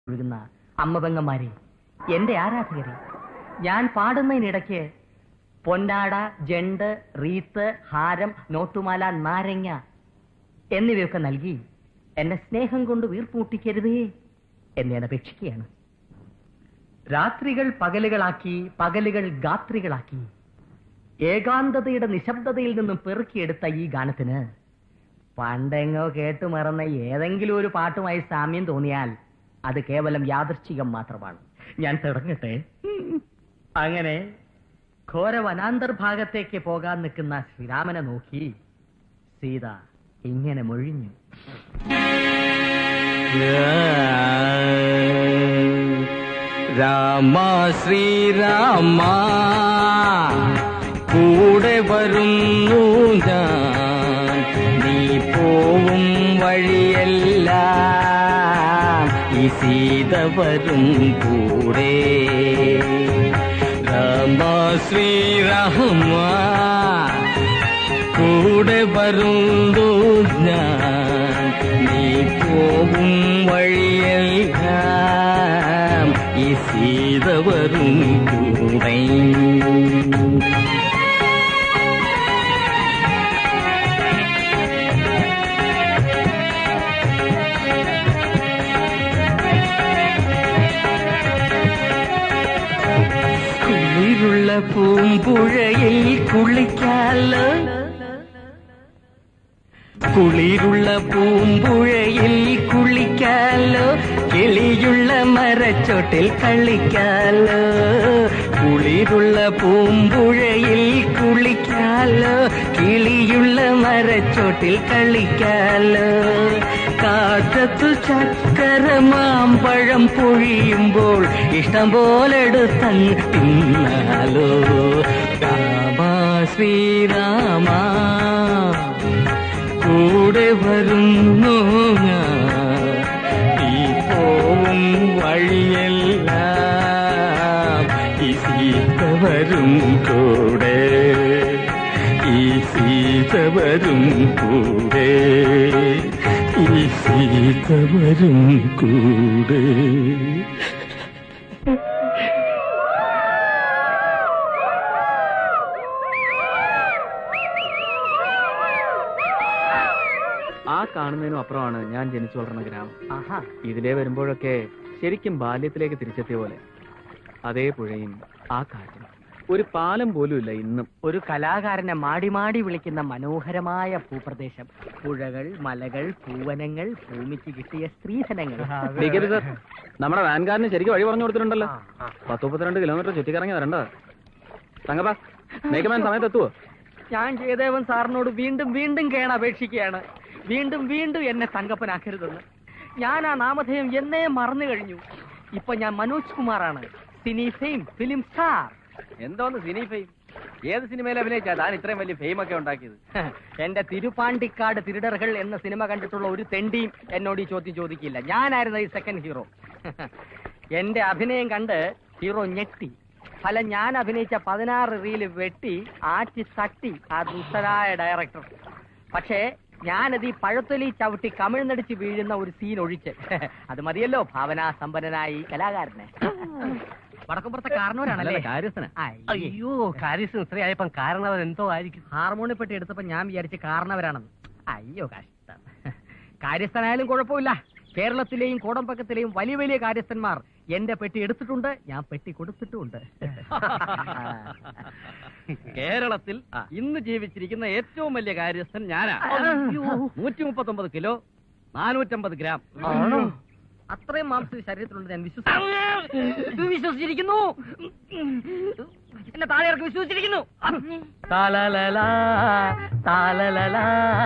ഒഴുകുന്ന അമ്മപെങ്ങന്മാരെ എന്റെ ആരാധകരെ ഞാൻ പാടുന്നതിനിടയ്ക്ക് പൊന്നാട ജണ്ട് റീത്ത് ഹാരം നോട്ടുമാല നാരങ്ങ എന്നിവയൊക്കെ നൽകി എന്നെ സ്നേഹം കൊണ്ട് വീർപ്പൂട്ടിക്കരുതേ എന്ന് ഞാൻ അപേക്ഷിക്കുകയാണ് രാത്രികൾ പകലുകളാക്കി പകലുകൾ ഗാത്രികളാക്കി ഏകാന്തതയുടെ നിശബ്ദതയിൽ നിന്നും പെറുക്കിയെടുത്ത ഈ ഗാനത്തിന് പണ്ടെങ്ങോ കേട്ടു മറന്ന ഏതെങ്കിലും ഒരു പാട്ടുമായി സാമ്യം തോന്നിയാൽ അത് കേവലം യാദൃശ്ചികം മാത്രമാണ് ഞാൻ തുടങ്ങട്ടെ അങ്ങനെ ഘോര വനാന്തർഭാഗത്തേക്ക് പോകാൻ നിൽക്കുന്ന ശ്രീരാമനെ നോക്കി സീത ഇങ്ങനെ മൊഴിഞ്ഞു രാമ ശ്രീരാമ കൂടെ വരുന്നു ഞാൻ നീ പോവും വഴിയെല്ലാം ഈ സീത വരും കൂടെ രാമ ശ്രീരാമ കൂടെ വരുന്നു ഞാൻ നീ പോവും വഴിയെല്ലാം ഈ സീത വരും കൂടെ കുളിരുള്ള പൂമ്പുഴയിൽ കുളിക്കാലോ കുളിരുള്ള പൂമ്പുഴയിൽ കുളിക്കാലോ കിളിയുള്ള മരച്ചോട്ടിൽ കളിക്കാലോ കുളിരുള്ള പൂമ്പുഴയിൽ കുളിക്കാലോ കിളിയുള്ള മരച്ചോട്ടിൽ കളിക്കാലോ കാറ്റത്തു ചക്കര മാമ്പഴം പൊഴിയുമ്പോൾ ഇഷ്ടം പോലെടുത്തങ്ങ് തിന്നാലോ രാമ ശ്രീരാമ കൂടെ വരുന്നു ഞാൻ ഈ പോവും വഴിയെല്ലാം ഈ സീത വരും കൂടെ ഈ സീത വരും കൂടെ ഈ സീത വരും കൂടെ ആ കാണുന്നതിനും അപ്പുറമാണ് ഞാൻ ജനിച്ചു വളർന്ന ഗ്രാമം ആഹാ ഇതിലേ വരുമ്പോഴൊക്കെ ശരിക്കും ബാല്യത്തിലേക്ക് തിരിച്ചെത്തിയ പോലെ അതേ പുഴയും ആ കാറ്റും ഒരു പാലം പോലും ഇല്ല ഇന്നും ഒരു കലാകാരനെ മാടി മാടി വിളിക്കുന്ന മനോഹരമായ ഭൂപ്രദേശം പുഴകൾ മലകൾ പൂവനങ്ങൾ ഭൂമിക്ക് കിട്ടിയ സ്ത്രീധനങ്ങൾ ഡിഗ്രി സർ നമ്മുടെ വാൻകാരന് ശരിക്കും വഴി പറഞ്ഞു കൊടുത്തിട്ടുണ്ടല്ലോ പത്ത് മുപ്പത്തിരണ്ട് കിലോമീറ്റർ ചുറ്റിക്കറങ്ങി വരണ്ട തങ്കപ്പ മേക്കമാൻ സമയത്ത് എത്തുവോ ഞാൻ ജയദേവൻ സാറിനോട് വീണ്ടും വീണ്ടും കേണ അപേക്ഷിക്കുകയാണ് വീണ്ടും വീണ്ടും എന്നെ തങ്കപ്പനാക്കരുതെന്ന് ഞാൻ ആ നാമധേയം എന്നേ മറന്നു കഴിഞ്ഞു ഇപ്പൊ ഞാൻ മനോജ് കുമാറാണ് സിനി ഫെയിം ഫിലിം സ്റ്റാർ എന്തോന്ന് സിനി ഫെയിം ഏത് സിനിമയിൽ അഭിനയിച്ചാ താൻ ഇത്രയും വലിയ ഫെയിം ഒക്കെ ഉണ്ടാക്കിയത് എന്റെ തിരുപ്പാണ്ടിക്കാട് തിരുടറുകൾ എന്ന സിനിമ കണ്ടിട്ടുള്ള ഒരു തെണ്ടിയും എന്നോട് ഈ ചോദ്യം ചോദിക്കില്ല ഞാനായിരുന്നു ഈ സെക്കൻഡ് ഹീറോ എന്റെ അഭിനയം കണ്ട് ഹീറോ ഞെട്ടി ഫലം ഞാൻ അഭിനയിച്ച പതിനാറ് റീല് വെട്ടി ആറ്റി തട്ടി ആ ദുഷ്ടരായ ഡയറക്ടർ പക്ഷേ ഞാനത് ഈ പഴത്തൊലി ചവിട്ടി കമിഴ്ന്നടിച്ച് വീഴുന്ന ഒരു സീൻ ഒഴിച്ച് അത് മതിയല്ലോ ഭാവനാ സമ്പന്നനായി കലാകാരനെ വടക്കുംപുറത്തെ കാരണവരാണല്ലേ കാര്യസ്ഥന അയ്യോ കാര്യസ്ഥൻ ഇത്രയായപ്പം കാരണവർ എന്തോ ആയിരിക്കും ഹാർമോണിയെ പെട്ടി എടുത്തപ്പോ ഞാൻ വിചാരിച്ച കാരണവരാണെന്ന് അയ്യോ കഷ്ടം കാര്യസ്ഥനായാലും കുഴപ്പമില്ല കേരളത്തിലെയും കോടമ്പക്കത്തിലെയും വലിയ വലിയ കാര്യസ്ഥന്മാർ എന്റെ പെട്ടി എടുത്തിട്ടുണ്ട് ഞാൻ പെട്ടി കൊടുത്തിട്ടുമുണ്ട് കേരളത്തിൽ ഇന്ന് ജീവിച്ചിരിക്കുന്ന ഏറ്റവും വലിയ കാര്യസ്ഥൻ ഞാനാ നൂറ്റി മുപ്പത്തൊമ്പത് കിലോ നാനൂറ്റമ്പത് ഗ്രാം ആണോ അത്രയും മാംസം ഈ ശരീരത്തിലുണ്ട് ഞാൻ വിശ്വസിച്ചു വിശ്വസിച്ചിരിക്കുന്നു എന്നെ താഴെ ഇറക്കി വിശ്വസിച്ചിരിക്കുന്നു താലലലാ, താലലലാ,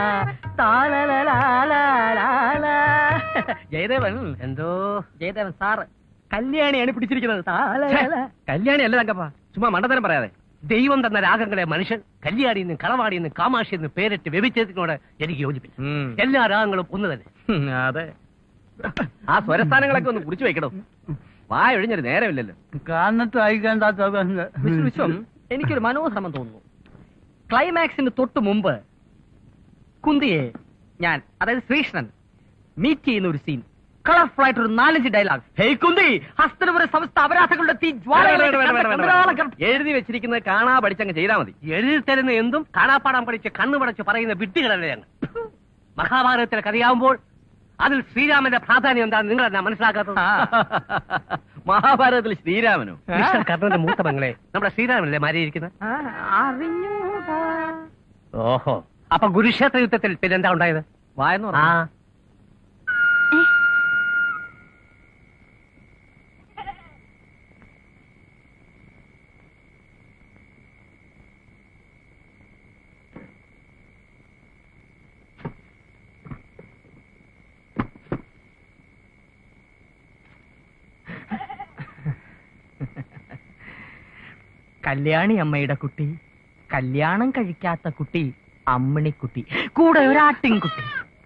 താലലലാലാലാലാ. ജയദേവൻ എന്തോ ജയദേവൻ സാറ് കല്യാണിയാണ് പിടിച്ചിരിക്കുന്നത് താലലലാ. കല്യാണി അല്ല തങ്കപ്പ ചുമ്മാ മണ്ടത്തരം പറയാതെ ദൈവം തന്ന രാഗങ്ങളെ മനുഷ്യൻ കല്യാണിന്ന് കളവാടിന്ന് കാമാക്ഷി എന്ന് പേരിട്ട് വ്യഭിച്ചതിനോട് എനിക്ക് യോജിപ്പില്ല എല്ലാ രാഗങ്ങളും ഒന്ന് തന്നെ അതെ ആ സ്വരസ്ഥാനങ്ങളൊക്കെ ഒന്ന് കുറിച്ചു വെക്കണോ വായ ഒഴിഞ്ഞൊരു നേരമില്ലല്ലോ കാരണത്ത് വായിക്കേണ്ട മിസ്റ്റർ വിശ്വം എനിക്കൊരു മനോധർമ്മം തോന്നുന്നു ക്ലൈമാക്സിന് തൊട്ട് മുമ്പ് കുന്തിയെ ഞാൻ അതായത് ശ്രീകൃഷ്ണൻ മീറ്റ് ചെയ്യുന്ന ഒരു സീൻ കളർഫുൾ ആയിട്ട് ഒരു നാലഞ്ച് ഡയലോഗ് ഹേയ് കുന്തി ഹസ്തനപുര സമസ്ത അപരാധങ്ങളുടെ തീ എഴുതി വെച്ചിരിക്കുന്നത് കാണാ പഠിച്ചങ്ങ് ചെയ്താൽ മതി എഴുതി തരുന്ന എന്തും കാണാപ്പാടാൻ പഠിച്ച് കണ്ണു പടച്ച് പറയുന്ന വിഡ്ഢികളല്ലേ ഞങ്ങൾ മഹാഭാരതത്തിലെ കഥയാവുമ്പോൾ അതിൽ ശ്രീരാമന്റെ പ്രാധാന്യം എന്താണെന്ന് നിങ്ങൾ എന്നാ മനസ്സിലാക്കാത്തത് മഹാഭാരതത്തിൽ ശ്രീരാമനോ മിസ്റ്റർ കർണന്റെ മൂത്ത മകളെ നമ്മുടെ ശ്രീരാമനല്ലേ മാറിയിരിക്കുന്നത് അറിഞ്ഞൂടാ ഓഹോ അപ്പൊ കുരുക്ഷേത്ര യുദ്ധത്തിൽ പിന്നെന്താ ഉണ്ടായത് വായെന്ന് ആ പറഞ്ഞു കല്യാണി അമ്മയുടെ കുട്ടി കല്യാണം കഴിക്കാത്ത കുട്ടി അമ്മിണിക്കുട്ടി കൂടെ ഒരാട്ടിൻകുട്ടി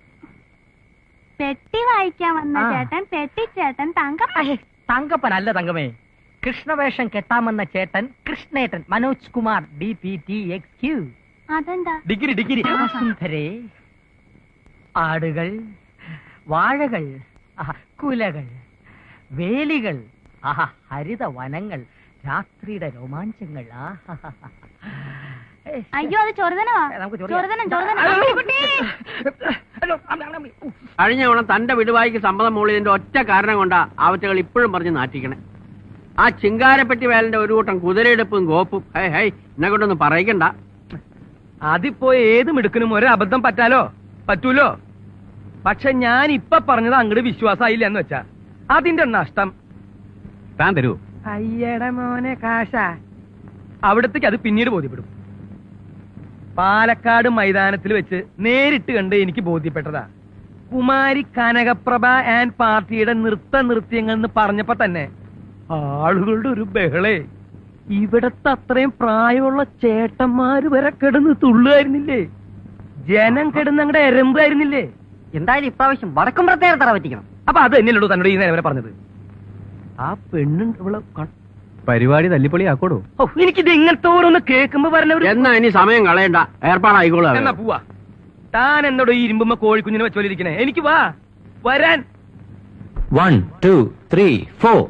പെട്ടി വായിക്കാൻ വന്ന ആ. ചേട്ടൻ പെട്ടിച്ചേട്ടൻ തങ്കം അഹേ, തങ്കപ്പനല്ല തങ്കമേ കൃഷ്ണവേഷം കെട്ടാമെന്ന ചേട്ടൻ കൃഷ്ണേട്ടൻ Manoj Kumar D P T X Q അതെന്താ ഡിഗ്രി ഡിഗ്രി വസുന്ധരേ ആടുകൾ വാഴകൾ ആഹാ, കുലകൾ വേലികൾ ആഹാ ഹരിത വനങ്ങൾ രാത്രിയുടെ രോമാഞ്ചങ്ങൾ ആഹാ. ഏയ്, അയ്യോ അത് ചൊറുതനവാ നമുക്ക് ചൊറിയാം. ചൊറുതനം ചൊറുതനം അയ്യോ, കുട്ടി. അയ്യോ, അമ്മ, അമ്മ, അമ്മ. ഉഫ്. കഴിഞ്ഞ തവണ തന്റെ വിടുവായിക്ക് സമ്മതം മൂളിയതിന്റെ ഒറ്റ കാരണം കൊണ്ടാ ആവറ്റകൾ ഇപ്പോഴും പറഞ്ഞ് നാട്ടിക്കണേ ആ ചിങ്കാരപ്പെട്ടി വേലന്റെ ഒരു കൂട്ടം കുതിരയെടുപ്പും ഗോപ്പും ഹൈ ഹൈ എന്നെ കൊണ്ടൊന്നും പറയിക്കണ്ട അതിപ്പോ ഏത് മിടുക്കനും ഒരു അബദ്ധം പറ്റാലോ പറ്റൂലോ പക്ഷെ ഞാൻ ഇപ്പൊ പറഞ്ഞത് അങ്ങോട്ട് വിശ്വാസമായില്ല എന്ന് വെച്ചാ അതിന്റെ നഷ്ടം താൻ തരൂ അയ്യട മോനെ കാശ അവിടത്തേക്ക് അത് പിന്നീട് ബോധ്യപ്പെടും പാലക്കാട് മൈതാനത്തിൽ വെച്ച് നേരിട്ട് കണ്ട് എനിക്ക് ബോധ്യപ്പെട്ടതാ കുമാരി കനകപ്രഭ ആൻഡ് പാർട്ടിയുടെ നൃത്ത നൃത്യങ്ങൾ എന്ന് പറഞ്ഞപ്പോ തന്നെ ആളുകളുടെ ഒരു ബഹളേ ഇവിടത്തെ അത്രയും പ്രായമുള്ള ചേട്ടന്മാര് വരെ കിടന്ന് തുള്ളുമായിരുന്നില്ലേ ജനം കിടന്ന് അങ്ങടെ എരമ്പായിരുന്നില്ലേ എന്തായാലും ഇപ്രാവശ്യം വടക്കും പ്രത്യേക തറ പറ്റിക്കണം അപ്പൊ അത് തന്നെയല്ലോ തന്നോട് ഈ നേരം പറഞ്ഞത് ആ പെണ്ണുണ്ട് ഇവളെ ക- പരിപാടി തല്ലിപ്പൊളി ആക്കോടോ ഓ, എനിക്കിത് ഇങ്ങനത്തെ ഓരോന്ന് കേൾക്കുമ്പോ പറഞ്ഞവര് എന്നാ ഇനി സമയം കളയണ്ട ഏർപ്പാടായിക്കോളൂ എന്നാ പോവാ താൻ എന്നോട് ഈ ഇരുമ്പുമ്മ കോഴിക്കുഞ്ഞിനെ വെച്ചോലിരിക്കണേ എനിക്ക് വാ വരാൻ വൺ ടു ത്രീ ഫോർ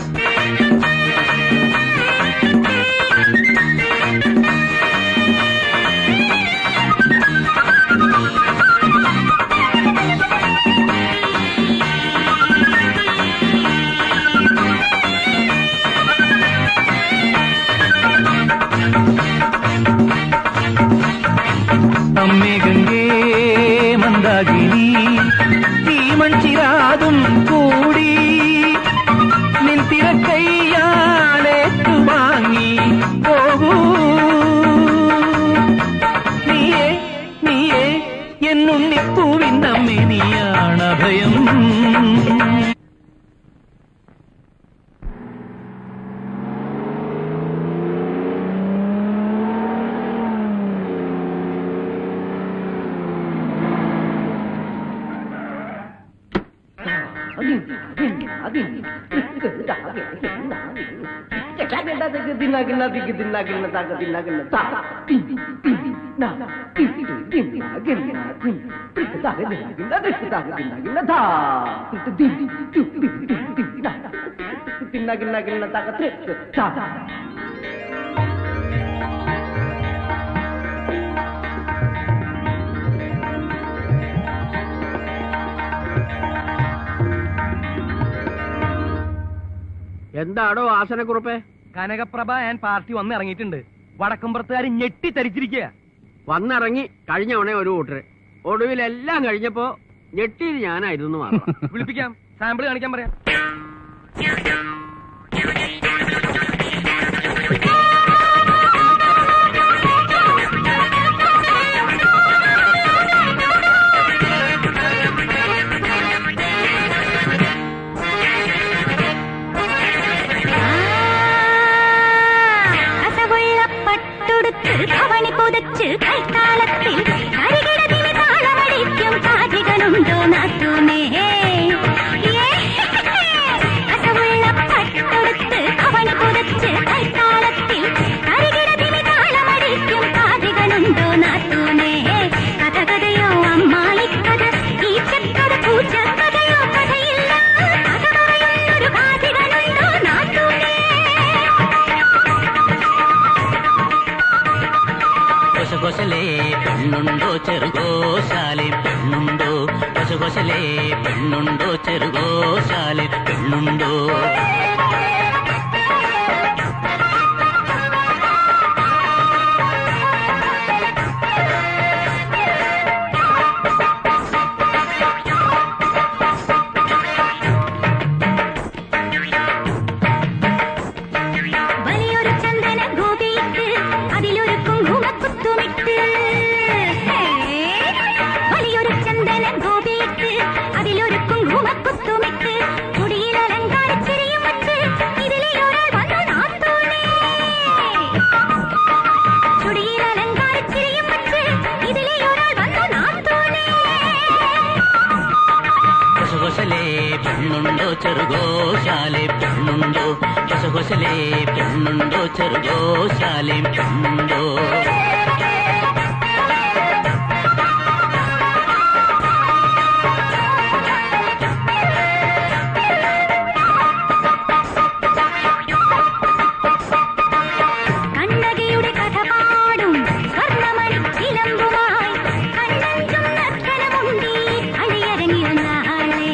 അമ്മേ ഗംഗേ മന്ദാകിനി തീമൺചിരാതും കൂടി നിൻ തിരക്കയ്യാലേറ്റു വാങ്ങി പോകൂ നീയേ നീയേ എന്നുണ്ണിപ്പൂവിൻ അമ്മേ നീയാണ് അഭയം എന്താടോ ആസനക്കുറുപ്പേ കനകപ്രഭ ആൻഡ് പാർട്ടി വന്ന് ഇറങ്ങിയിട്ടുണ്ട് വടക്കമ്പുറത്തുകാർ ഞെട്ടി തരിച്ചിരിക്കുക വന്നിറങ്ങി കഴിഞ്ഞ ഉടനെ ഒരു കൂട്ടര് ഒടുവിലെല്ലാം കഴിഞ്ഞപ്പോ ഞെട്ടിയത് ഞാനായിരുന്നു എന്ന് മാത്രം വിളിപ്പിക്കാം സാമ്പിൾ കാണിക്കാൻ പറയാം അസവുള്ള പട്ടുടുത്ത് കവണി പുതച്ച് കൈത്താളത്തിൽ കരികിടതിന് താളമടിക്കും കാതികളുണ്ടോ നാത്തുമേ അസവുള്ള പട്ടുടുത്ത് കവണി ചെറുകോശാലെ പെണ്ണുണ്ടോ കൊശകൊശലേ പെണ്ണുണ്ടോ ചെറുകോശാലെ പെണ്ണുണ്ടോ വലിയൊരു ചന്ദന ഗോപിയിട്ട് അതിലൊരു കുങ്കുമക്കുത്തുമിട്ട് വലിയൊരു ചന്ദന ഗോപിയിട്ട് അതിലൊരു കുങ്കുമക്കുത്തുമിട്ട് മുടിയിൽ അലങ്കാരച്ചിരിയും വച്ച് ഇതിലെ ഒരാൾ വന്നു നാത്തോണേ ചുടിയിൽ അലങ്കാരച്ചിരിയും വച്ച് ഇതിലെ ഒരാൾ വന്നു നാത്തോണേ കൊശകൊശലേ പെണ്ണുണ്ടോ ചെറുകോശാലെ പെണ്ണുണ്ടോ കൊശകൊശലേ പെണ്ണുണ്ടോ ചെറുകോശാലെ പെണ്ണുണ്ടോ കണ്ണകിയുടെ കഥ പാടും സ്വർണ്ണമണി ചിലമ്പുമായി കണ്ണഞ്ചും നർത്തനമുണ്ടി അണിയരങ്ങിരുന്ന ആളെ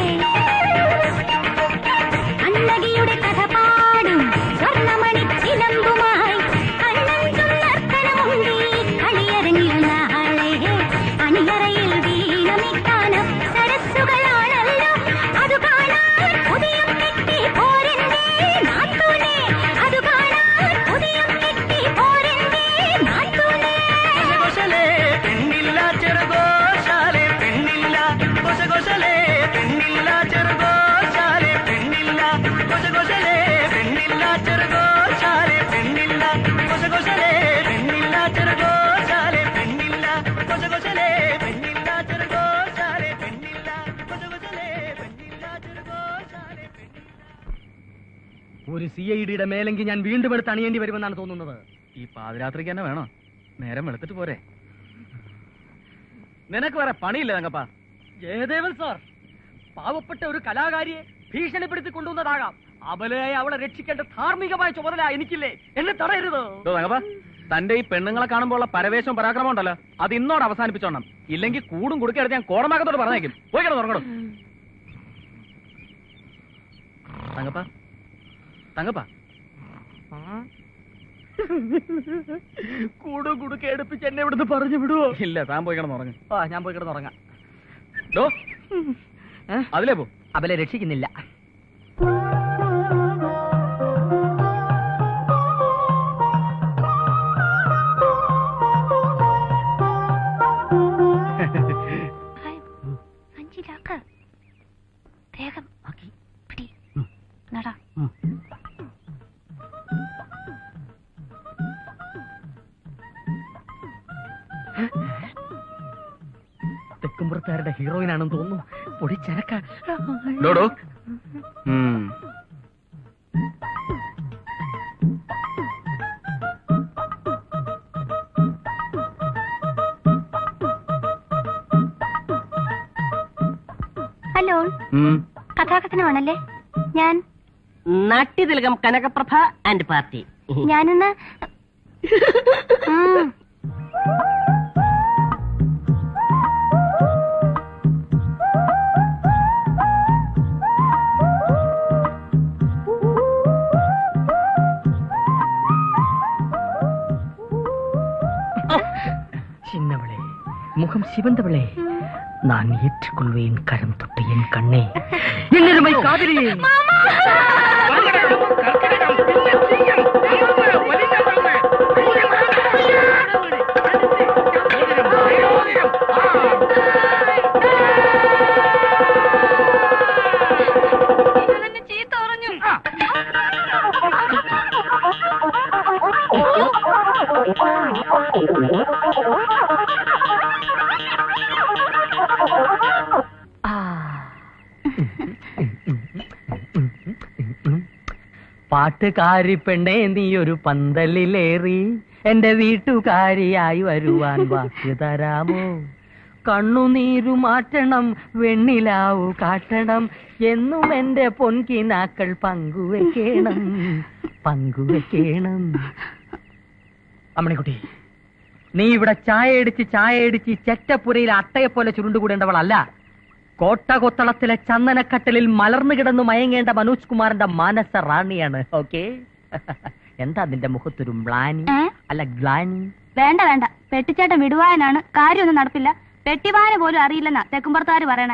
കണ്ണകിയുടെ കഥ പാടും സ്വർണ്ണമണി ചിലമ്പുമായി കണ്ണഞ്ചും നർത്തനമുണ്ടി അണിയരങ്ങിരുന്ന ആളെ അണിയറയിൽ വീണമിക്കാനും സരസ്സുകളാണല്ലോ അത് കാണാൻ പുതിയ കെട്ടി പോരണ്ടേ നാത്തൂനെ അത് കാണാൻ പുതിയ കെട്ടി പോരണ്ടേ നാത്തൂനെ കൊശകൊശലേ പെണ്ണില്ല ചെറുകോശാലെ പെണ്ണില്ല കൊശകൊശലേ പെണ്ണില്ല ചെറുകോശാലെ പെണ്ണില്ല കൊശകൊശലേ പെണ്ണില്ല ചെറുകോശാലെ പെണ്ണില്ല കൊശകൊശലേ പെണ്ണില്ല ചെറുകോശാലെ പെണ്ണില്ല കൊശകൊശലേ പെണ്ണില്ല ചെറുകോശാലെ പെണ്ണില്ല കൊശകൊശലേ പെണ്ണില്ല ചെറുകോശാലെ ഒരു സി ഐ ഡിയുടെ മേലെങ്കിൽ ഞാൻ വീണ്ടും എടുത്ത് അണിയേണ്ടി വരുമെന്നാണ് തോന്നുന്നത് ഈ പാതിരാത്രിക്ക് തന്നെ വേണോ നേരം വെളുത്തിട്ട് പോരെ നിനക്ക് വേറെ പണിയില്ല തങ്കപ്പാ ജയദേവൻ സാർ പാവപ്പെട്ട ഒരു കലാകാരിയെ ഭീഷണിപ്പെടുത്തി കൊണ്ടുവന്നതാകാം അബലയായി അവളെ രക്ഷിക്കേണ്ട ധാർമ്മികമായ ചുമതല എനിക്കില്ലേ എന്നെ തടയരുത് ഇതോ തങ്കപ്പാ തന്റെ ഈ പെണ്ണുങ്ങളെ കാണുമ്പോൾ ഉള്ള പരവേശവും പരാക്രമം ഉണ്ടല്ലോ അത് ഇന്നോട് അവസാനിപ്പിച്ചോണം ഇല്ലെങ്കിൽ കൂടും കുടുക്കെടുത്ത് ഞാൻ കോടമാക്കത്തോട് പറഞ്ഞേക്കും പോയി കിടന്നു തുറങ്ങണം തങ്കപ്പാ തങ്കപ്പാ കൂടും കുടുക്കെ എടുപ്പിച്ച് എന്നെ ഇവിടുന്ന് പറഞ്ഞു വിടുവോ ഇല്ല താൻ പോയി കിടന്നു ഉറങ്ങും ആ ഞാൻ പോയി കിടന്നുറങ്ങാം ഡോ ഏ? അതിലേ പോ അബലെ രക്ഷിക്കുന്നില്ല അഞ്ചിലാക്ക് വേഗം പിടി നട തെക്കുംപുറത്തുകാരുടെ ഹീറോയിൻ ആണെന്ന് തോന്നുന്നു പൊടിച്ചരക്ക ഡോഡോ ഉം. ഹലോ ഉം. കഥാകഥനമാണല്ലേ ഞാൻ നാട്യതിലകം കനകപ്രഭ ആൻഡ് പാർട്ടി ഞാനിന്ന് ഉം. சின்னவளே முகம் சிவந்தவளே நான் ஏற்றுக்கொள்வேன் கரம் தொட்டு என் கண்ணே என்னருமை காதலியே പാട്ടുകാരി പെണ്ണേ നീ ഒരു പന്തലിലേറി എന്റെ വീട്ടുകാരിയായി വരുവാൻ വാക്ക് തരാമോ കണ്ണുനീരു മാറ്റണം വെണ്ണിലാവു കാട്ടണം എന്നും എന്റെ പൊൻകിനാക്കൾ പങ്കുവെക്കണം പങ്കുവെക്കണം അമ്മണിക്കുട്ടി നീ ഇവിടെ ചായ അടിച്ച് ചായ അടിച്ച് ഈ ചെറ്റപ്പുരയിൽ അട്ടയെ പോലെ ചുരുണ്ടുകൂടേണ്ടവളല്ല കോട്ട കൊത്തളത്തിലെ ചന്ദനക്കട്ടലിൽ മലർന്നു കിടന്നു മയങ്ങേണ്ട മനോജ് കുമാറിന്റെ മാനസ റാണിയാണ് ഓക്കെ എന്താ നിന്റെ മുഖത്തൊരു മ്ലാനി ഏ? അല്ല ഗ്ലാനി വേണ്ട വേണ്ട പെട്ടിച്ചേട്ടൻ വിടുവാനാണ് കാര്യമൊന്നും നടപ്പില്ല പെട്ടിവാന പോലും അറിയില്ലെന്നാ തെക്കുംപുറത്തുകാർ പറയണേ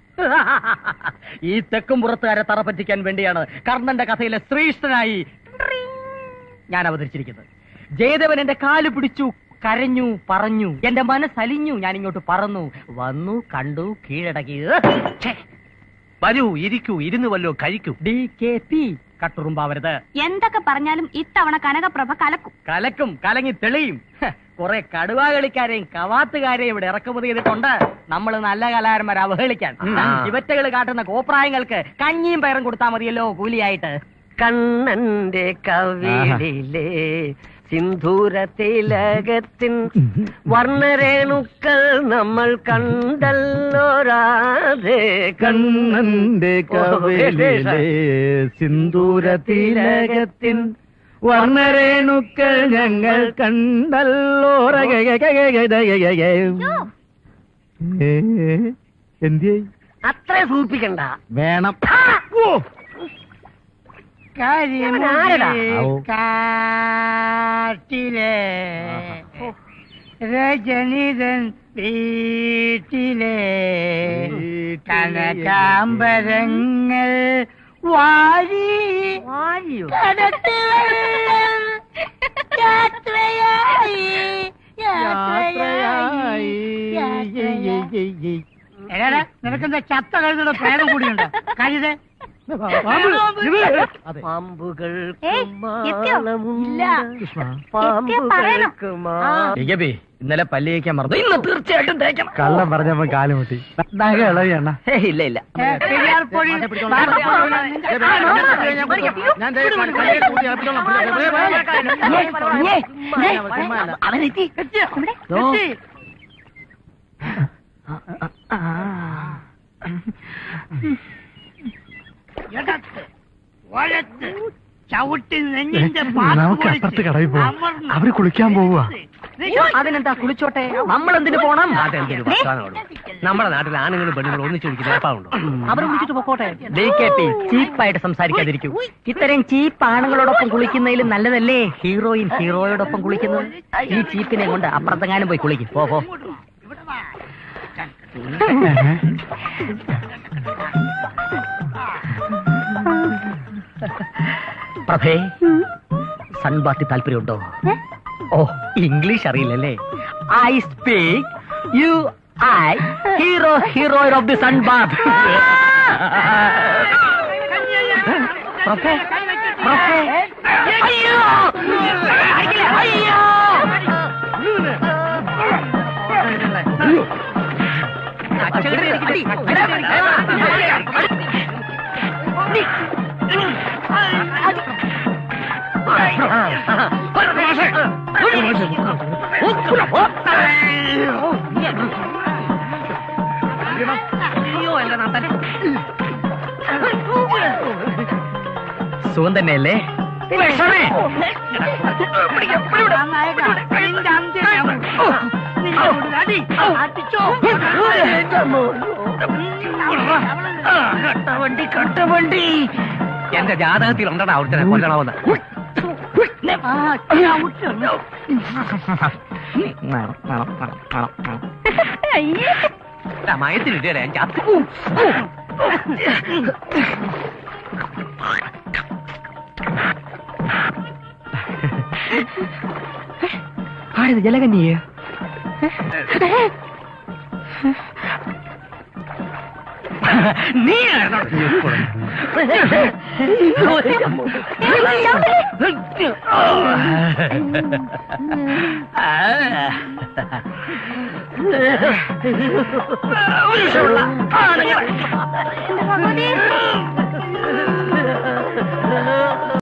ഈ തെക്കും പുറത്തുകാരെ തറ പറ്റിക്കാൻ വേണ്ടിയാണ് കർണന്റെ കഥയിലെ ശ്രീഷ്ഠനായി ഞാൻ അവതരിച്ചിരിക്കുന്നത് ജയദേവൻ എന്റെ കാല് പിടിച്ചു കരഞ്ഞു പറഞ്ഞു എന്റെ മനസ്സലിഞ്ഞു ഞാൻ ഇങ്ങോട്ട് പറന്നു വന്നു കണ്ടു കീഴടക്കി ഛേ, വരൂ ഇരിക്കൂ ഇരുന്ന് വല്ലോ കഴിക്കൂ ഡി കെ പി കട്ടുറുമ്പാവരുത് എന്തൊക്കെ പറഞ്ഞാലും ഇത്തവണ കനകപ്രഭ കലക്കും കലക്കും കലങ്ങി തെളിയും ഹ, കുറെ കടുവാ കളിക്കാരെയും കവാത്തുകാരെയും ഇവിടെ ഇറക്കുമതി ചെയ്തിട്ടുണ്ട് നമ്മൾ നല്ല കലാകാരന്മാരെ അവഹേളിക്കാൻ ഇവറ്റകൾ കാട്ടുന്ന കോപ്രായങ്ങൾക്ക് കഞ്ഞിയും പയറും കൊടുത്താൽ മതിയല്ലോ കൂലിയായിട്ട് കണ്ണന്റെ കവിളിലെ സിന്ധൂര തിലകത്തിൻ വർണ്ണരേണുക്കൾ നമ്മൾ കണ്ടല്ലോ രാധേ കണ്ണന്റെ കവിളിലെ സിന്ദൂര തിലകത്തിൻ വർണ്ണരേണുക്കൾ ഞങ്ങൾ കണ്ടല്ലോ എന്തിയേ അത്ര സൂപ്പിക്കണ്ട വേണം ആരടാ കാട്ടിലെ രജനീതൻ വീട്ടിലെ കനകാംബരങ്ങൾ വാരി നിനക്കെന്താ ചത്ത കഴുതുള്ള പ്രേതം കൂടിയുണ്ടോ കഴുത പാമ്പുകൾ ഏയ്, എത്തിയോ? ഇല്ല. എത്തിയോ പറയണം. ഇന്നലെ പല്ല് തേക്കാൻ മറന്നു ഇന്ന് തീർച്ചയായിട്ടും തേക്കണം കള്ളം പറഞ്ഞപ്പോ കാലുമുട്ടി ഇളവിയണ്ണ ഇല്ല ഇല്ല അവനെത്തി ചവിട്ടി നമുക്ക് അപ്പുറത്ത് കടയിൽ പോവാം അവര് കുളിക്കാൻ പോവുക അതിനെന്താ കുളിച്ചോട്ടെ നമ്മൾ എന്തിനു പോണം അതെന്തൊരു വർത്താനമാണ് നമ്മുടെ നാട്ടിൽ ആണുങ്ങളും പെണ്ണുങ്ങളും ഒന്നിച്ചു കുടിക്കുന്ന ഏർപ്പാടുണ്ടോ അവർ വിളിച്ചിട്ട് പോക്കോട്ടെ ചീപ്പായിട്ട് സംസാരിക്കാതിരിക്കൂ ഇത്തരം ചീപ്പ് ആണുങ്ങളോടൊപ്പം കുളിക്കുന്നതിലും നല്ലതല്ലേ ഹീറോയിൻ ഹീറോയോടൊപ്പം കുളിക്കുന്നത് ഈ ചീപ്പിനെ കൊണ്ട് അപ്പുറത്തെങ്ങാനും പോയി കുളിക്കും പോ പോ പ്രഭേ സൺബാത്തി താല്പര്യമുണ്ടോ ഓ ഇംഗ്ലീഷ് അറിയില്ലല്ലേ I speak you I hero heroine of the sunbath പ്രഭേ പ്രഭേ അയ്യോ അയ്യോ സുഖം തന്നെയല്ലേ കട്ടവണ്ടി കട്ടവണ്ടി എന്റെ ജാതകത്തിൽ ഉണ്ടടാ അവിടുത്തെ കൊല്ലണമെന്ന് മയത്തിലിട്ടേ ഞാൻ ചത്തു ആരത് ജലകന്യേ നീ ഭഗവതി